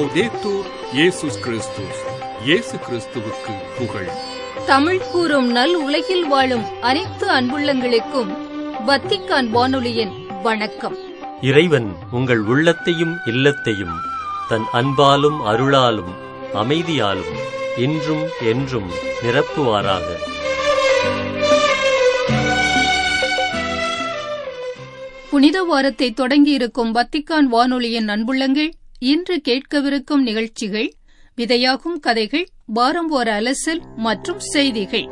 லவ்தேத்தூர் இயேசுஸ் கிறிஸ்துஸ் இயேசு கிறிஸ்துவுக்கு புகழ் தமிழ் கூறும் நல் உலகில் வாழும் அனைத்து அன்புள்ளங்களுக்கும் வத்திக்கான் வானொலியின் வணக்கம் இறைவன் உங்கள் உள்ளத்தையும் இல்லத்தையும் தன் அன்பாலும் அருளாலும் அமைதியாலும் இன்றும் என்றும் நிரப்புவாராக புனித வாரத்தை தொடங்கியிருக்கும் வத்திக்கான் வானொலியின் அன்புள்ளங்கள் இன்று கேட்கவிருக்கும் நிகழ்ச்சிகள் விதையாகும் கதைகள் வாரம் ஓர் அலசல் மற்றும் செய்திகள்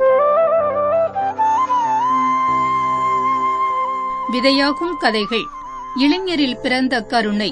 விதையாகும் கதைகள் இளைஞரில் பிறந்த கருணை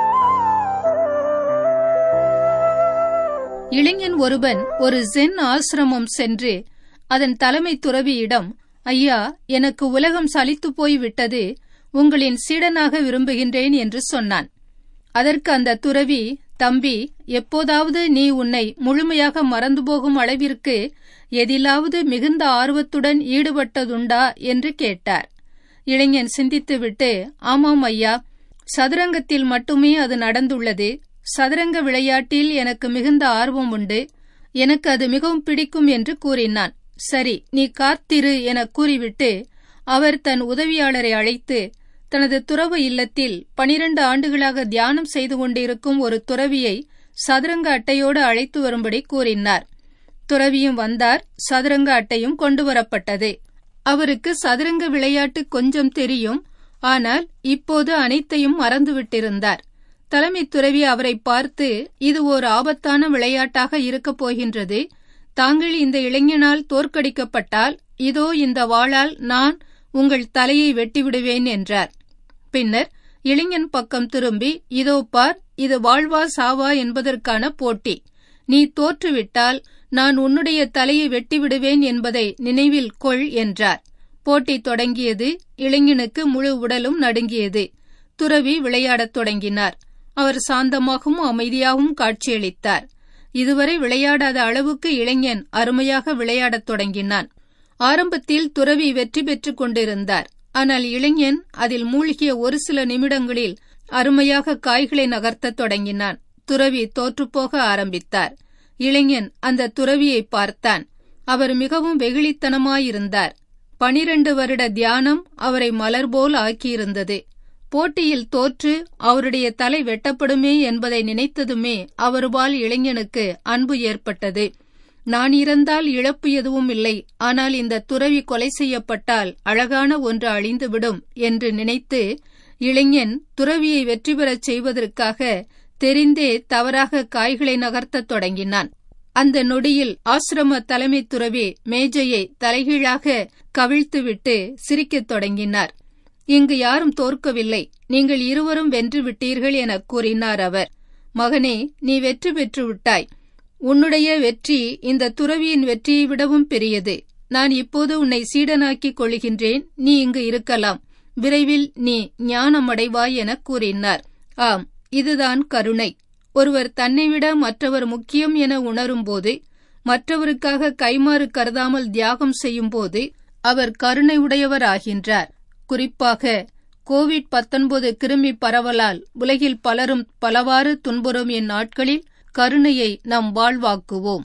இளைஞன் ஒருவன் ஒரு ஜென் ஆசிரமம் சென்று அதன் தலைமை துறவியிடம் ஐயா எனக்கு உலகம் சலித்துப் போய் விட்டது உங்களின் சீடனாக விரும்புகின்றேன் என்று சொன்னான் அதற்கு அந்த துறவி தம்பி எப்போதாவது நீ உன்னை முழுமையாக மறந்து போகும் அளவிற்கு எதிலாவது மிகுந்த ஆர்வத்துடன் ஈடுபட்டதுண்டா என்று கேட்டார் இளைஞன் சிந்தித்துவிட்டு ஆமாம் ஐயா சதுரங்கத்தில் மட்டுமே அது நடந்துள்ளது சதுரங்க விளையாட்டில் எனக்கு மிகுந்த ஆர்வம் உண்டு எனக்கு அது மிகவும் பிடிக்கும் என்று கூறினான் சரி நீ காத்திரு என கூறிவிட்டு அவர் தன் உதவியாளரை அழைத்து தனது துறவு இல்லத்தில் பனிரண்டு ஆண்டுகளாக தியானம் செய்து கொண்டிருக்கும் ஒரு துறவியை சதுரங்க அட்டையோடு அழைத்து வரும்படி கூறினார் துறவியும் வந்தார் சதுரங்க அட்டையும் கொண்டு வரப்பட்டது அவருக்கு சதுரங்க விளையாட்டு கொஞ்சம் தெரியும் ஆனால் இப்போது அனைத்தையும் மறந்துவிட்டிருந்தார் தலைமை துறவி அவரை பார்த்து இது ஒரு ஆபத்தான விளையாட்டாக இருக்கப் போகின்றது தாங்கள் இந்த இளைஞனால் தோற்கடிக்கப்பட்டால் இதோ இந்த வாளால் நான் உங்கள் தலையை வெட்டிவிடுவேன் என்றார் பின்னர் இளைஞன் பக்கம் திரும்பி இதோ பார் இது வாழ்வா சாவா என்பதற்கான போட்டி நீ தோற்றுவிட்டால் நான் உன்னுடைய தலையை வெட்டிவிடுவேன் என்பதை நினைவில் கொள் என்றார் போட்டி தொடங்கியது இளைஞனுக்கு முழு உடலும் நடுங்கியது துறவி விளையாடத் தொடங்கினார் அவர் சாந்தமாகவும் அமைதியாகவும் காட்சியளித்தார் இதுவரை விளையாடாத அளவுக்கு இளைஞன் அருமையாக விளையாடத் தொடங்கினான் ஆரம்பத்தில் துறவி வெற்றி பெற்றுக் கொண்டிருந்தார் ஆனால் இளைஞன் அதில் மூழ்கிய ஒரு சில நிமிடங்களில் அருமையாக காய்களை நகர்த்தத் தொடங்கினான் துறவி தோற்றுப்போக ஆரம்பித்தார் இளைஞன் அந்த துறவியை பார்த்தான் அவர் மிகவும் வெகுளித்தனமாயிருந்தார் பனிரண்டு வருட தியானம் அவரை மலர்போல் ஆக்கியிருந்தது போட்டியில் தோற்று அவருடைய தலை வெட்டப்படுமே என்பதை நினைத்ததுமே அவருபால் இளைஞனுக்கு அன்பு ஏற்பட்டது நான் இறந்தால் இழப்பு எதுவும் இல்லை ஆனால் இந்த துறவி கொலை செய்யப்பட்டால் அழகான ஒன்று அழிந்துவிடும் என்று நினைத்து இளைஞன் துறவியை வெற்றி பெறச் செய்வதற்காக தெரிந்தே தவறாக காய்களை நகர்த்தத் தொடங்கினான் அந்த நொடியில் ஆசிரம தலைமை துறவி மேஜையை தலைகீழாக கவிழ்த்துவிட்டு சிரிக்கத் தொடங்கினார் இங்கு யாரும் தோற்கவில்லை நீங்கள் இருவரும் வென்று விட்டீர்கள் என கூறினார் அவர் மகனே நீ வெற்றி பெற்று விட்டாய் உன்னுடைய வெற்றி இந்த துறவியின் வெற்றியை விடவும் பெரியது நான் இப்போது உன்னை சீடனாக்கிக் கொள்கின்றேன் நீ இங்கு இருக்கலாம் விரைவில் நீ ஞானமடைவாய் என கூறினார் ஆம் இதுதான் கருணை ஒருவர் தன்னை விட மற்றவர் முக்கியம் என உணரும்போது மற்றவருக்காக கைமாறு கருதாமல் தியாகம் செய்யும்போது அவர் கருணை உடையவர் ஆகின்றார் குறிப்பாக கோவிட் பத்தொன்பது கிருமி பரவலால் உலகில் பலரும் பலவாறு துன்புறும் இந்நாட்களில் கருணையை நாம் வாழ்வாக்குவோம்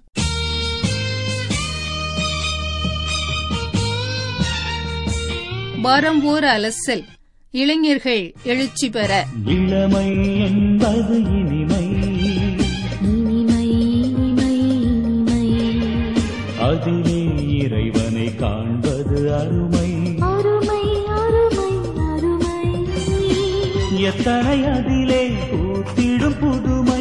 வாரம் ஓர் அலசல் இளைஞர்கள் எழுச்சி பெற இளமை என்பது இனிமை இனிமை இனிமை இனிமை அதிலே இறைவனை காண்பது அருமை அருமை அருமை அருமை எத்தனை அதிலே பூத்திடும் புதுமை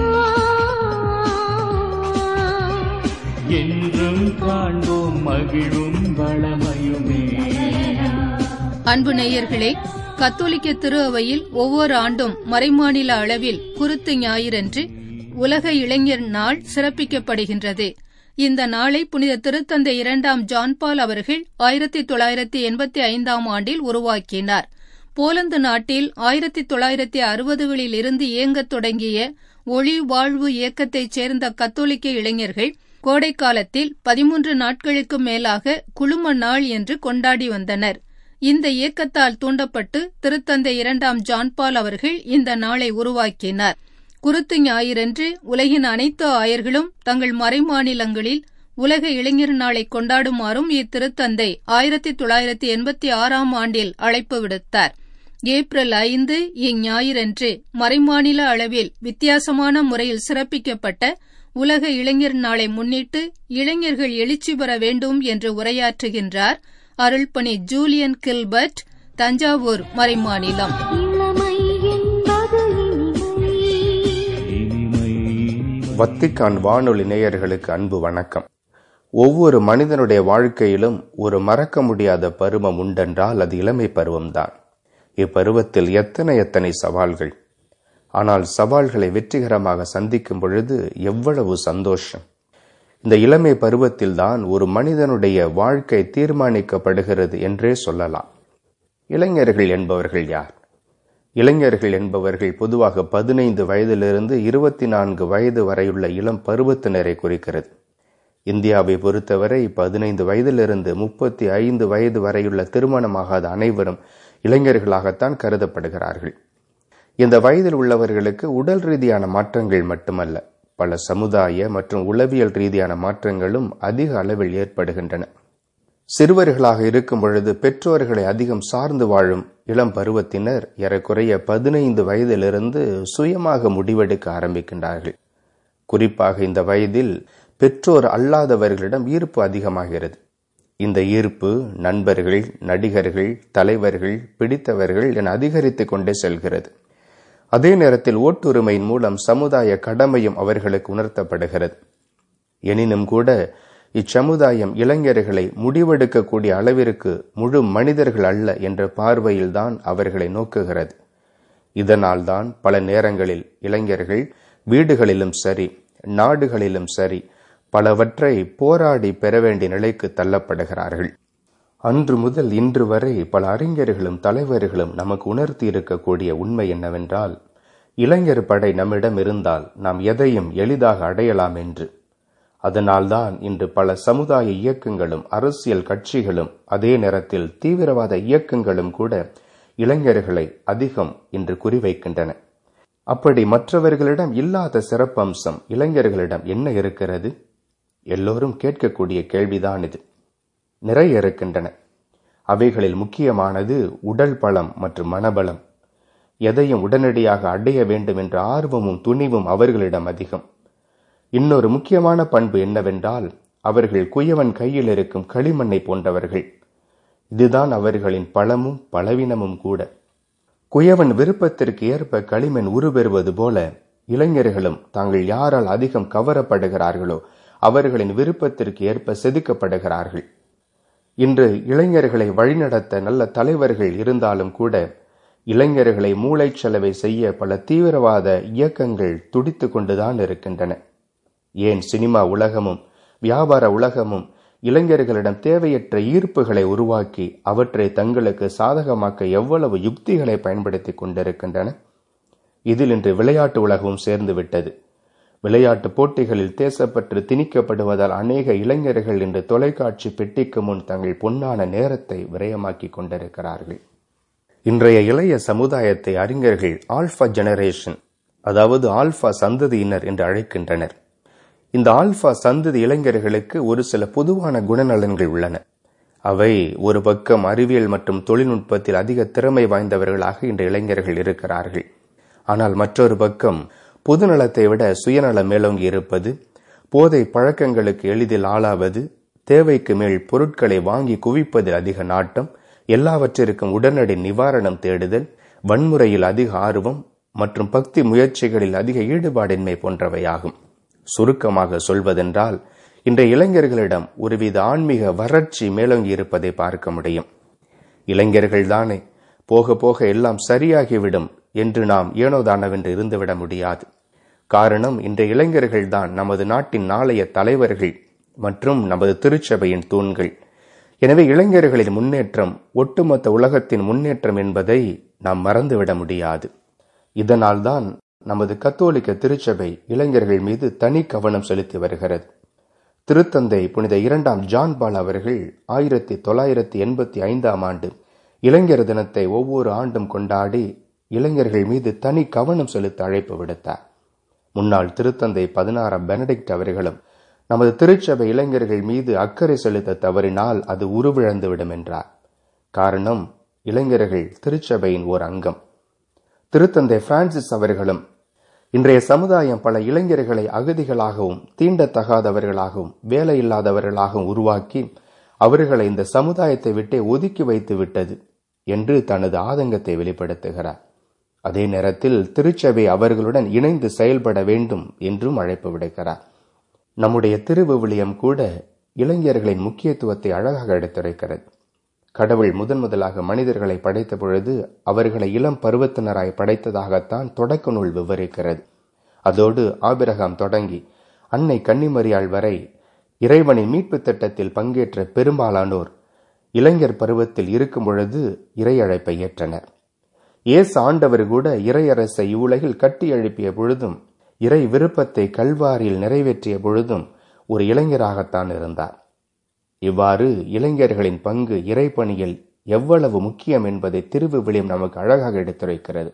என்றும் காண்போம் மகிழும் வளமையுமே அன்பு நேயர்களே கத்தோலிக்க திரு அவையில் ஒவ்வொரு ஆண்டும் மறைமாநில அளவில் குருத்து ஞாயிறன்று உலக இளைஞர் நாள் சிறப்பிக்கப்படுகின்றது இந்த நாளை புனித திருத்தந்தை இரண்டாம் ஜான்பால் அவர்கள் ஆயிரத்தி தொள்ளாயிரத்தி எண்பத்தி ஐந்தாம் ஆண்டில் உருவாக்கினார் போலந்து நாட்டில் ஆயிரத்தி தொள்ளாயிரத்தி அறுபதுகளில் இருந்து இயங்கத் தொடங்கிய ஒளி வாழ்வு இயக்கத்தைச் சேர்ந்த கத்தோலிக்க இளைஞர்கள் கோடை காலத்தில் பதிமூன்று நாட்களுக்கு மேலாக குழும நாள் என்று கொண்டாடி வந்தனர் இந்த இயக்கத்தால் தூண்டப்பட்டு திருத்தந்தை இரண்டாம் ஜான்பால் அவர்கள் இந்த நாளை உருவாக்கினார் குருத்து ஞாயிறன்று உலகின் அனைத்து ஆயர்களும் தங்கள் மறைமாநிலங்களில் உலக இளைஞர் நாளை கொண்டாடுமாறும் இத்திருத்தந்தை ஆயிரத்தி தொள்ளாயிரத்தி எண்பத்தி ஆறாம் ஆண்டில் அழைப்பு விடுத்தார் ஏப்ரல் ஐந்து இஞ்ஞாயிறன்று மறைமாநில அளவில் வித்தியாசமான முறையில் சிறப்பிக்கப்பட்ட உலக இளைஞர் நாளை முன்னிட்டு இளைஞர்கள் எழுச்சி பெற வேண்டும் என்று உரையாற்றுகின்றார் அருள்பணி ஜூலியன் கில்பர்ட் தஞ்சாவூர் மறைமாநிலம் இளமை என்பது இனிமை இனிமை இனிமை வத்திக்கான் வானொலி நேயர்களுக்கு அன்பு வணக்கம் ஒவ்வொரு மனிதனுடைய வாழ்க்கையிலும் ஒரு மறக்க முடியாத பருவம் உண்டென்றால் அது இளமை பருவம்தான் இப்பருவத்தில் எத்தனை எத்தனை சவால்கள் ஆனால் சவால்களை வெற்றிகரமாக சந்திக்கும் பொழுது எவ்வளவு சந்தோஷம் இந்த இளமை பருவத்தில்தான் ஒரு மனிதனுடைய வாழ்க்கை தீர்மானிக்கப்படுகிறது என்றே சொல்லலாம் இளைஞர்கள் என்பவர்கள் யார் இளைஞர்கள் என்பவர்கள் பொதுவாக பதினைந்து வயதிலிருந்து இருபத்தி நான்கு வயது வரையுள்ள இளம் பருவத்தினரை குறிக்கிறது இந்தியாவை பொறுத்தவரை பதினைந்து வயதிலிருந்து முப்பத்தி ஐந்து வயது வரையுள்ள திருமணமாகாத அனைவரும் இளைஞர்களாகத்தான் கருதப்படுகிறார்கள் இந்த வயதில் உள்ளவர்களுக்கு உடல் ரீதியான மாற்றங்கள் மட்டுமல்ல பல சமுதாய மற்றும் உளவியல் ரீதியான மாற்றங்களும் அதிக அளவில் ஏற்படுகின்றன சிறுவர்களாக இருக்கும் பொழுது பெற்றோர்களை அதிகம் சார்ந்து வாழும் இளம் பருவத்தினர் ஏறக்குறைய பதினைந்து வயதிலிருந்து சுயமாக முடிவெடுக்க ஆரம்பிக்கின்றார்கள் குறிப்பாக இந்த வயதில் பெற்றோர் அல்லாதவர்களிடம் ஈர்ப்பு அதிகமாகிறது இந்த ஈர்ப்பு நண்பர்கள் நடிகர்கள் தலைவர்கள் பிடித்தவர்கள் என அதிகரித்துக் கொண்டே செல்கிறது அதே நேரத்தில் ஓட்டுரிமையின் மூலம் சமுதாய கடமையும் அவர்களுக்கு உணர்த்தப்படுகிறது எனினும் கூட இச்சமுதாயம் இளைஞர்களை முடிவெடுக்கக்கூடிய அளவிற்கு முழு மனிதர்கள் அல்ல என்ற பார்வையில்தான் அவர்களை நோக்குகிறது இதனால்தான் பல நேரங்களில் இளைஞர்கள் வீடுகளிலும் சரி நாடுகளிலும் சரி பலவற்றை போராடி பெற வேண்டிய நிலைக்கு தள்ளப்படுகிறார்கள் அன்று முதல் இன்று வரை பல அறிஞர்களும் தலைவர்களும் நமக்கு உணர்த்தி இருக்கக்கூடிய உண்மை என்னவென்றால் இளைஞர் படை நம்மிடம் இருந்தால் நாம் எதையும் எளிதாக அடையலாம் என்று அதனால்தான் இன்று பல சமுதாய இயக்கங்களும் அரசியல் கட்சிகளும் அதே நேரத்தில் தீவிரவாத இயக்கங்களும் கூட இளைஞர்களை அதிகம் இன்று குறிவைக்கின்றன அப்படி மற்றவர்களிடம் இல்லாத சிறப்பம்சம் இளைஞர்களிடம் என்ன இருக்கிறது எல்லோரும் கேட்கக்கூடிய கேள்விதான் இது நிறைய இருக்கின்றன அவைகளில் முக்கியமானது உடல் பலம் மற்றும் மனபலம் எதையும் உடனடியாக அடைய வேண்டும் என்ற ஆர்வமும் துணிவும் அவர்களிடம் அதிகம் இன்னொரு முக்கியமான பண்பு என்னவென்றால் அவர்கள் குயவன் கையில் இருக்கும் களிமண்ணை போன்றவர்கள் இதுதான் அவர்களின் பலமும் பலவீனமும் கூட குயவன் விருப்பத்திற்கு ஏற்ப களிமண் உருபெறுவது போல இளைஞர்களும் தாங்கள் யாரால் அதிகம் கவரப்படுகிறார்களோ அவர்களின் விருப்பத்திற்கு ஏற்ப செதுக்கப்படுகிறார்கள் இன்று இளைஞர்களை வழிநடத்த நல்ல தலைவர்கள் இருந்தாலும் கூட இளைஞர்களை மூளைச்சலவை செய்ய பல தீவிரவாத இயக்கங்கள் துடித்து கொண்டுதான் இருக்கின்றன ஏன் சினிமா உலகமும் வியாபார உலகமும் இளைஞர்களிடம் தேவையற்ற ஈர்ப்புகளை உருவாக்கி அவற்றை தங்களுக்கு சாதகமாக்க எவ்வளவு யுக்திகளை பயன்படுத்தி கொண்டிருக்கின்றன இதில் இன்று விளையாட்டு உலகமும் சேர்ந்து விட்டது விளையாட்டு போட்டிகளில் தேசப்பற்று திணிக்கப்படுவதால் அநேக இளைஞர்கள் இன்று தொலைக்காட்சி பெட்டிக்கு முன் தங்கள் பொன்னான நேரத்தை விரயமாக்கி கொண்டிருக்கிறார்கள் இன்றைய இளைய சமுதாயத்தை அறிஞர்கள் ஆல்பா ஜெனரேஷன் அதாவது ஆல்பா சந்ததியினர் என்று அழைக்கின்றனர் இந்த ஆல்பா சந்ததி இளைஞர்களுக்கு ஒரு சில பொதுவான குணநலன்கள் உள்ளன அவை ஒரு பக்கம் அறிவியல் மற்றும் தொழில்நுட்பத்தில் அதிக திறமை வாய்ந்தவர்களாக இன்று இளைஞர்கள் இருக்கிறார்கள் ஆனால் மற்றொரு பக்கம் பொதுநலத்தை விட சுயநலம் மேலோங்கி இருப்பது போதை பழக்கங்களுக்கு எளிதில் ஆளாவது தேவைக்கு மேல் பொருட்களை வாங்கி குவிப்பதில் அதிக நாட்டம் எல்லாவற்றிற்கும் உடனடி நிவாரணம் தேடுதல் வன்முறையில் அதிக ஆர்வம் மற்றும் பக்தி முயற்சிகளில் அதிக ஈடுபாடின்மை போன்றவையாகும் சுருக்கமாக சொல்வதென்றால் இன்றைய இளைஞர்களிடம் ஒருவித ஆன்மீக வறட்சி மேலோங்கி இருப்பதை பார்க்க முடியும் இளைஞர்கள் தானே போக போக எல்லாம் சரியாகிவிடும் என்று நாம் ஏனோதானவென்று இருந்துவிட முடியாது காரணம் இன்றைய இளைஞர்கள் தான் நமது நாட்டின் நாளைய தலைவர்கள் மற்றும் நமது திருச்சபையின் தூண்கள் எனவே இளைஞர்களின் முன்னேற்றம் ஒட்டுமொத்த உலகத்தின் முன்னேற்றம் என்பதை நாம் மறந்துவிட முடியாது இதனால்தான் நமது கத்தோலிக்க திருச்சபை இளைஞர்கள் மீது தனி கவனம் செலுத்தி வருகிறது திருத்தந்தை புனித இரண்டாம் ஜான் பால் அவர்கள் ஆயிரத்தி தொள்ளாயிரத்தி எண்பத்தி ஐந்தாம் ஆண்டு இளைஞர் தினத்தை ஒவ்வொரு ஆண்டும் கொண்டாடி இளைஞர்கள் மீது தனி கவனம் செலுத்த அழைப்பு விடுத்தார் முன்னாள் திருத்தந்தை பதினாறாம் பெனடிக்ட் அவர்களும் நமது திருச்சபை இளைஞர்கள் மீது அக்கறை செலுத்த தவறினால் அது உருவிழந்துவிடும் என்றார் காரணம் இளைஞர்கள் திருச்சபையின் ஓர் அங்கம் திருத்தந்தை பிரான்சிஸ் அவர்களும் இன்றைய சமுதாயம் பல இளைஞர்களை அகதிகளாகவும் தீண்டத்தகாதவர்களாகவும் வேலையில்லாதவர்களாகவும் உருவாக்கி அவர்களை இந்த சமுதாயத்தை விட்டே ஒதுக்கி வைத்து விட்டது என்று தனது ஆதங்கத்தை வெளிப்படுத்துகிறார் அதே நேரத்தில் திருச்சபை அவர்களுடன் இணைந்து செயல்பட வேண்டும் என்றும் அழைப்பு விடுக்கிறார் நம்முடைய திருவிவிலியம் கூட இளைஞர்களின் முக்கியத்துவத்தை அழகாக எடுத்துரைக்கிறது கடவுள் முதன் முதலாக மனிதர்களை படைத்த பொழுது அவர்களை இளம் பருவத்தினராய் படைத்ததாகத்தான் தொடக்க நூல் விவரிக்கிறது அதோடு ஆபிரகாம் தொடங்கி அன்னை கன்னிமரியாள் வரை இறைவனின் மீட்பு திட்டத்தில் பங்கேற்ற பெரும்பாலானோர் இளைஞர் பருவத்தில் இருக்கும் பொழுது இறை அழைப்பை ஏற்றனர் இயேசு ஆண்டவர் கூட இறையரசை இவ்வுலகில் கட்டி எழுப்பிய பொழுதும் இறை விருப்பத்தை கல்வாரியில் நிறைவேற்றிய பொழுதும் ஒரு இளைஞராகத்தான் இருந்தார் இவ்வாறு இளைஞர்களின் பங்கு இறைப்பணியில் எவ்வளவு முக்கியம் என்பதை திருவிவிலியம் நமக்கு அழகாக எடுத்துரைக்கிறது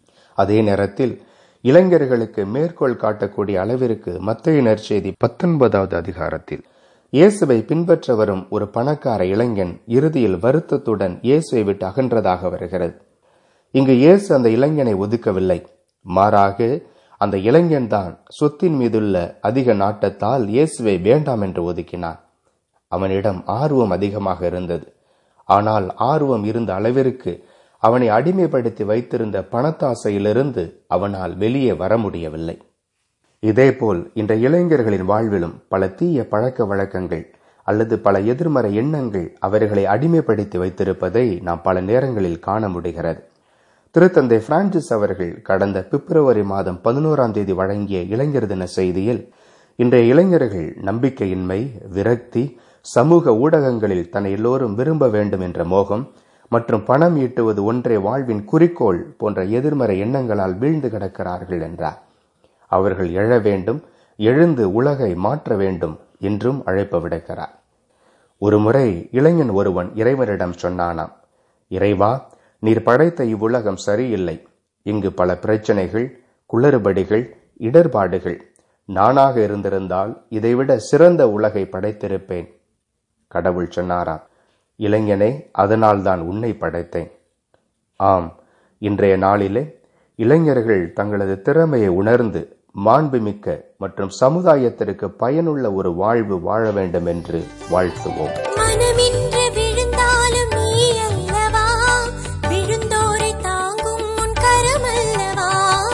அதே நேரத்தில் இளைஞர்களுக்கு மேற்கோள் காட்டக்கூடிய அளவிற்கு மத்திய நற்செய்தி பத்தொன்பதாவது அதிகாரத்தில் இயேசுவை பின்பற்ற வரும் ஒரு பணக்கார இளைஞன் இறுதியில் வருத்தத்துடன் இயேசுவை விட்டு அகன்றதாக வருகிறது இங்கு இயேசு அந்த இளைஞனை ஒதுக்கவில்லை மாறாக அந்த இளைஞன்தான் சொத்தின் மீதுள்ள அதிக நாட்டத்தால் இயேசுவை வேண்டாம் என்று ஒதுக்கினான் அவனிடம் ஆர்வம் அதிகமாக இருந்தது ஆனால் ஆர்வம் இருந்த அளவிற்கு அவனை அடிமைப்படுத்தி வைத்திருந்த பணத்தாசையிலிருந்து அவனால் வெளியே வர முடியவில்லை இதேபோல் இந்த இளைஞர்களின் வாழ்விலும் பல தீய பழக்க வழக்கங்கள் அல்லது பல எதிர்மறை எண்ணங்கள் அவர்களை அடிமைப்படுத்தி வைத்திருப்பதை நாம் பல நேரங்களில் காண முடிகிறது திருத்தந்தை பிரான்சிஸ் அவர்கள் கடந்த பிப்ரவரி மாதம் பதினோராம் தேதி வழங்கிய இளைஞர் தின செய்தியில் இன்றைய இளைஞர்கள் நம்பிக்கையின்மை விரக்தி சமூக ஊடகங்களில் தன்னை எல்லோரும் விரும்ப வேண்டும் என்ற மோகம் மற்றும் பணம் ஈட்டுவது ஒன்றே வாழ்வின் குறிக்கோள் போன்ற எதிர்மறை எண்ணங்களால் வீழ்ந்து கிடக்கிறார்கள் என்றார் அவர்கள் எழ வேண்டும் எழுந்து உலகை மாற்ற வேண்டும் என்றும் அழைப்பு விடுக்கிறார் ஒருமுறை இளைஞன் ஒருவன் இறைவனிடம் சொன்னானாம் இறைவா நீர் படைத்த இவ்வுலகம் சரியில்லை இங்கு பல பிரச்சனைகள் குளறுபடிகள் இடர்பாடுகள் நானாக இருந்திருந்தால் இதைவிட சிறந்த உலகை படைத்திருப்பேன் கடவுள் சொன்னாராம் இளைஞனே அதனால்தான் உன்னை படைத்தேன் ஆம் இன்றைய நாளிலே இளைஞர்கள் தங்களது திறமையை உணர்ந்து மாண்புமிக்க மற்றும் சமுதாயத்திற்கு பயனுள்ள ஒரு வாழ்வு வாழ வேண்டும் என்று வாழ்த்துவோம் மனமின்று விழுந்தாலும் நீ அல்லவா விழுந்தோரை தாங்கும் உன் கரமல்லவா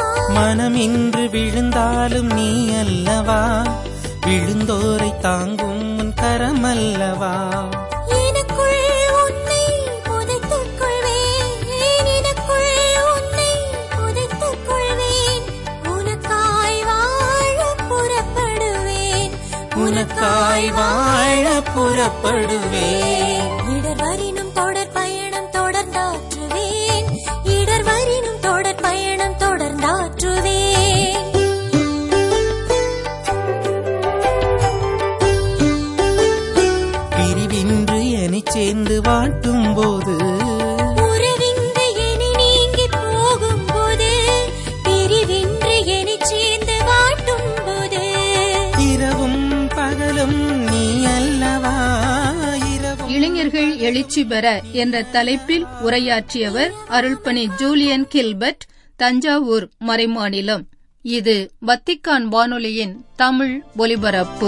மனமின்று விழுந்தாலும் நீ அல்லவா விழுந்தோரை தாங்கும் உன் கரமல்லவா எனக்குள் உன்னை புதைத்துக் கொள்வேன் எனக்குள் உன்னை புதைத்துக் கொள்வேன் உனக்காய் வாழ புறப்படுவேன் உனக்காய் வாழ புறப்படுவேன் இடர் வரினும் தொடர் பயணம் தொடர்ந்தாற்றுவேன் இடர் வரினும் தொடர் பயணம் தொடர்ந்தாற்றுவேன் பிரிவின்று எனச் சேர்ந்து வாட்டும் போது உறவின்றி என்னை நீங்கி போகும்போது பிரிவின்றி என்னைச் சேர்ந்து வாட்டும் போது இரவும் பகலும் நீ அல்லவா இரவும் இளைஞர்கள் எழுச்சி பெற என்ற தலைப்பில் உரையாற்றியவர் அருள்பணி ஜூலியன் கில்பர்ட் தஞ்சாவூர் மறைமாநிலம் இது வத்திக்கான் வானொலியின் தமிழ் ஒலிபரப்பு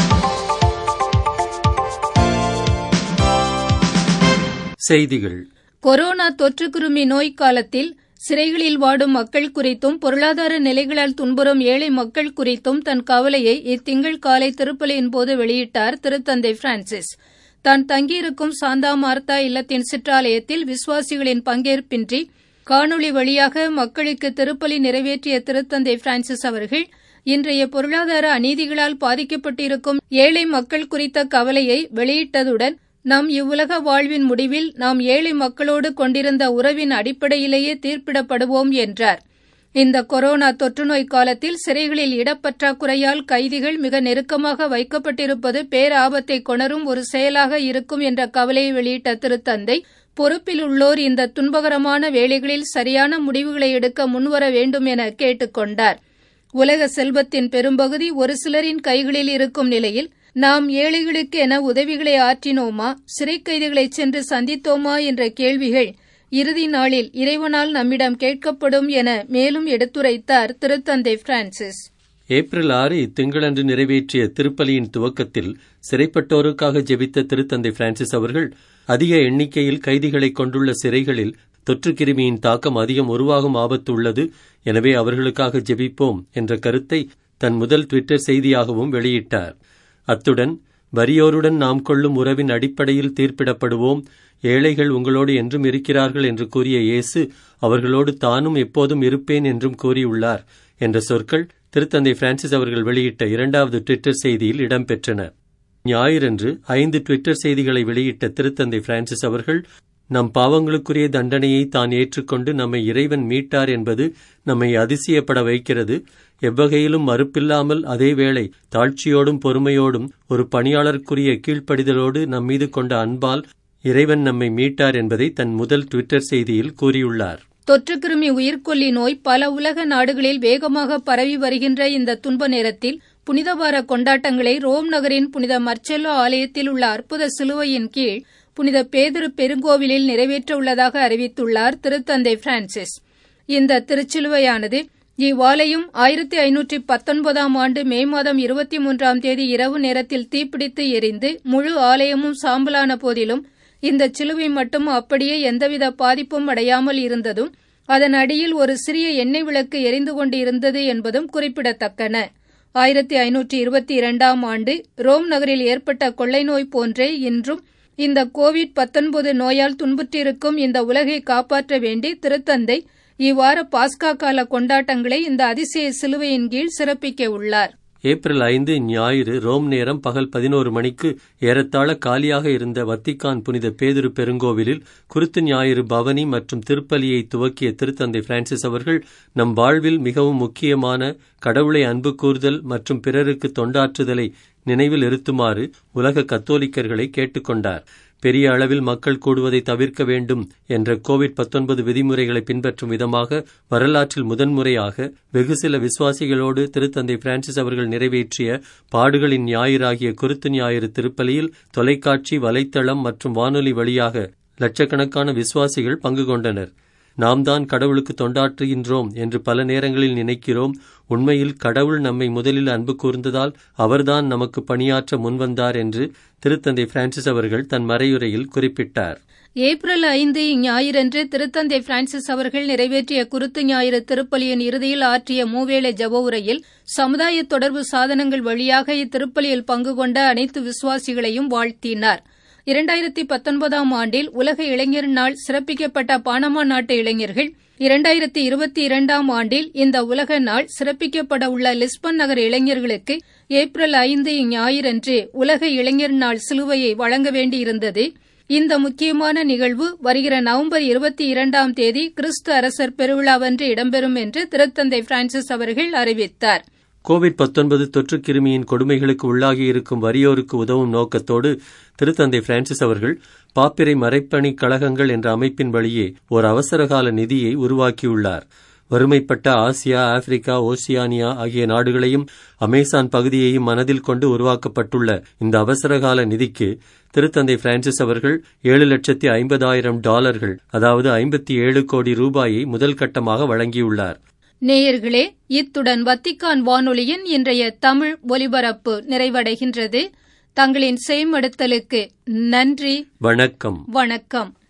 செய்திகள் கொரோனா தொற்றுக்கிருமி நோய் காலத்தில் சிறைகளில் வாடும் மக்கள் குறித்தும் பொருளாதார நிலைகளால் துன்புறும் ஏழை மக்கள் குறித்தும் தன் கவலையை இத்திங்கள் காலை திருப்பலியின் போது வெளியிட்டார் திருத்தந்தை பிரான்சிஸ் தான் தங்கியிருக்கும் சாந்தா மார்த்தா இல்லத்தின் சிற்றாலயத்தில் விசுவாசிகளின் பங்கேற்பின்றி காணொளி வழியாக மக்களுக்கு திருப்பலி நிறைவேற்றிய திருத்தந்தை பிரான்சிஸ் அவர்கள் இன்றைய பொருளாதார அநீதிகளால் பாதிக்கப்பட்டிருக்கும் ஏழை மக்கள் குறித்த கவலையை வெளியிட்டதுடன் நம் இவ்வுலக வாழ்வின் முடிவில் நாம் ஏழை மக்களோடு கொண்டிருந்த உறவின் அடிப்படையிலேயே தீர்ப்பிடப்படுவோம் என்றார் இந்த கொரோனா தொற்றுநோய் காலத்தில் சிறைகளில் இடப்பற்றாக்குறையால் கைதிகள் மிக நெருக்கமாக வைக்கப்பட்டிருப்பது பேராபத்தை கொணரும் ஒரு செயலாக இருக்கும் என்ற கவலையை வெளியிட்ட திருத்தந்தை பொறுப்பில் உள்ளோர் இந்த துன்பகரமான வேளைகளில் சரியான முடிவுகளை எடுக்க முன்வர வேண்டும் என கேட்டுக் கொண்டார் உலக செல்வத்தின் பெரும்பகுதி ஒரு சிலரின் கைகளில் இருக்கும் நிலையில் நாம் ஏழைகளுக்கு என உதவிகளை ஆற்றினோமா சிறை கைதிகளை சென்று சந்தித்தோமா என்ற கேள்விகள் இறுதி நாளில் இறைவனால் நம்மிடம் கேட்கப்படும் என மேலும் எடுத்துரைத்தார் திருத்தந்தை பிரான்சிஸ் ஏப்ரல் ஆறு இத்திங்களன்று நிறைவேற்றிய திருப்பலியின் துவக்கத்தில் சிறைப்பட்டோருக்காக ஜெபித்த திருத்தந்தை பிரான்சிஸ் அவர்கள் அதிக எண்ணிக்கையில் கைதிகளை கொண்டுள்ள சிறைகளில் தொற்று கிருமியின் தாக்கம் அதிகம் உருவாகும் ஆபத்து உள்ளது எனவே அவர்களுக்காக ஜெபிப்போம் என்ற கருத்தை தன் முதல் ட்விட்டர் செய்தியாகவும் வெளியிட்டார் அத்துடன் வறியோருடன் நாம் கொள்ளும் உறவின் அடிப்படையில் தீர்ப்பிடப்படுவோம் ஏழைகள் உங்களோடு என்றும் இருக்கிறார்கள் என்று கூறிய இயேசு அவர்களோடு தானும் எப்போதும் இருப்பேன் என்றும் கூறியுள்ளார் என்ற சொற்கள் திருத்தந்தை பிரான்சிஸ் அவர்கள் வெளியிட்ட இரண்டாவது ட்விட்டர் செய்தியில் இடம்பெற்றன ஞாயிறன்று ஐந்து ட்விட்டர் செய்திகளை வெளியிட்ட திருத்தந்தை பிரான்சிஸ் அவர்கள் நம் பாவங்களுக்குரிய தண்டனையை தான் ஏற்றுக்கொண்டு நம்மை இறைவன் மீட்டார் என்பது நம்மை அதிசயப்பட வைக்கிறது எவ்வகையிலும் மறுப்பில்லாமல் அதேவேளை தாழ்ச்சியோடும் பொறுமையோடும் ஒரு பணியாளருக்குரிய கீழ்ப்படிதலோடு நம்மீது கொண்ட அன்பால் இறைவன் நம்மை மீட்டார் என்பதை தன் முதல் ட்விட்டர் செய்தியில் கூறியுள்ளார் தொற்றுக்கிருமி உயிர்கொல்லி நோய் பல உலக நாடுகளில் வேகமாக பரவி வருகின்ற இந்த துன்ப நேரத்தில் புனிதவார கொண்டாட்டங்களை ரோம் நகரின் புனித மர்ச்செல்லோ ஆலயத்தில் உள்ள அற்புத சிலுவையின் கீழ் புனித பேதுரு பெருங்கோவிலில் நிறைவேற்ற உள்ளதாக அறிவித்துள்ளார் திருத்தந்தை பிரான்சிஸ் இந்த திருச்சிலுவையானது இவ்வாலயம் ஆயிரத்தி ஐநூற்றி பத்தொன்பதாம் ஆண்டு மே மாதம் இருபத்தி மூன்றாம் தேதி இரவு நேரத்தில் தீப்பிடித்து எரிந்து முழு ஆலயமும் சாம்பலான போதிலும் இந்த சிலுவை மட்டும் அப்படியே எந்தவித பாதிப்பும் அடையாமல் இருந்ததும் அதன் அடியில் ஒரு சிறிய எண்ணெய் விளக்கு எரிந்து கொண்டு இருந்தது என்பதும் குறிப்பிடத்தக்கன ஆயிரத்தி ஐநூற்றி இருபத்தி இரண்டாம் ஆண்டு ரோம் நகரில் ஏற்பட்ட கொள்ளை நோய் போன்றே இன்றும் இந்த கோவிட் பத்தொன்பது நோயால் துன்புற்றிருக்கும் இந்த உலகை காப்பாற்ற வேண்டி திருத்தந்தை இவ்வார பாஸ்கா கால கொண்டாட்டங்களை இந்த அதிசய சிலுவையின் கீழ் சிறப்பிக்க உள்ளார் ஏப்ரல் ஐந்து ஞாயிறு ரோம் நேரம் பகல் பதினோரு மணிக்கு ஏறத்தாழ காலியாக இருந்த வத்திக்கான் புனித பேதுரு பெருங்கோவிலில் குருத்து ஞாயிறு பவனி மற்றும் திருப்பலியை துவக்கிய திருத்தந்தை பிரான்சிஸ் அவர்கள் நம் வாழ்வில் மிகவும் முக்கியமான கடவுளை அன்பு கூறுதல் மற்றும் பிறருக்கு தொண்டாற்றுதலை நினைவில் இருத்துமாறு உலக கத்தோலிக்கர்களை கேட்டுக்கொண்டார் பெரிய அளவில் மக்கள் கூடுவதை தவிர்க்க வேண்டும் என்ற கோவிட் பத்தொன்பது விதிமுறைகளை பின்பற்றும் விதமாக வரலாற்றில் முதன்முறையாக வெகு சில விசுவாசிகளோடு திருத்தந்தை பிரான்சிஸ் அவர்கள் நிறைவேற்றிய பாடுகளின் ஞாயிறாகிய குருத்து ஞாயிறு திருப்பலியில் தொலைக்காட்சி வலைத்தளம் மற்றும் வானொலி வழியாக லட்சக்கணக்கான விசுவாசிகள் பங்கு கொண்டனர் நாம் தான் கடவுளுக்கு தொண்டாற்றுகின்றோம் என்று பல நேரங்களில் நினைக்கிறோம் உண்மையில் கடவுள் நம்மை முதலில் அன்பு கூர்ந்ததால் அவர்தான் நமக்கு பணியாற்ற முன்வந்தார் என்று திருத்தந்தை பிரான்சிஸ் அவர்கள் தன் மறையுரையில் குறிப்பிட்டார் ஏப்ரல் ஐந்து இஞ்ஞாயிறன்று திருத்தந்தை பிரான்சிஸ் அவர்கள் நிறைவேற்றிய குருத்து ஞாயிறு திருப்பலியின் இறுதியில் ஆற்றிய மூவேளை ஜப உரையில் சமுதாய தொடர்பு சாதனங்கள் வழியாக இத்திருப்பலியில் பங்கு கொண்ட அனைத்து விசுவாசிகளையும் வாழ்த்தினார் இரண்டாயிரத்தி பத்தொன்பதாம் ஆண்டில் உலக இளைஞர் நாள் சிறப்பிக்கப்பட்ட பானமா நாட்டு இளைஞர்கள் இரண்டாயிரத்தி இருபத்தி இரண்டாம் ஆண்டில் இந்த உலக நாள் சிறப்பிக்கப்பட உள்ள லிஸ்பன் நகர் இளைஞர்களுக்கு ஏப்ரல் ஐந்து ஞாயிறன்று உலக இளைஞர் நாள் சிலுவையை வழங்க வேண்டியிருந்தது இந்த முக்கியமான நிகழ்வு வருகிற நவம்பர் இருபத்தி இரண்டாம் தேதி கிறிஸ்து அரசர் பெருவிழாவன்று இடம்பெறும் என்று திருத்தந்தை பிரான்சிஸ் அவர்கள் அறிவித்தார் கோவிட் பத்தொன்பது தொற்று கிருமியின் கொடுமைகளுக்கு உள்ளாகி இருக்கும் வறியோருக்கு உதவும் நோக்கத்தோடு திருத்தந்தை பிரான்சிஸ் அவர்கள் பாப்பிரை மறைப்பணி கழகங்கள் என்ற அமைப்பின் வழியே ஒரு அவசரகால நிதியை உருவாக்கியுள்ளார் வறுமைப்பட்ட ஆசியா ஆப்பிரிக்கா ஓசியானியா ஆகிய நாடுகளையும் அமேசான் பகுதியையும் மனதில் கொண்டு உருவாக்கப்பட்டுள்ள இந்த அவசரகால நிதிக்கு திருத்தந்தை பிரான்சிஸ் அவர்கள் ஏழு லட்சத்தி ஐம்பதாயிரம் டாலர்கள் அதாவது ஐம்பத்தி ஏழு கோடி ரூபாயை முதல் கட்டமாக வழங்கியுள்ளார் நேயர்களே இத்துடன் வத்திக்கான் வானொலியின் இன்றைய தமிழ் ஒலிபரப்பு நிறைவடைகின்றது தங்களின் செய்மடுத்தலுக்கு நன்றி வணக்கம் வணக்கம்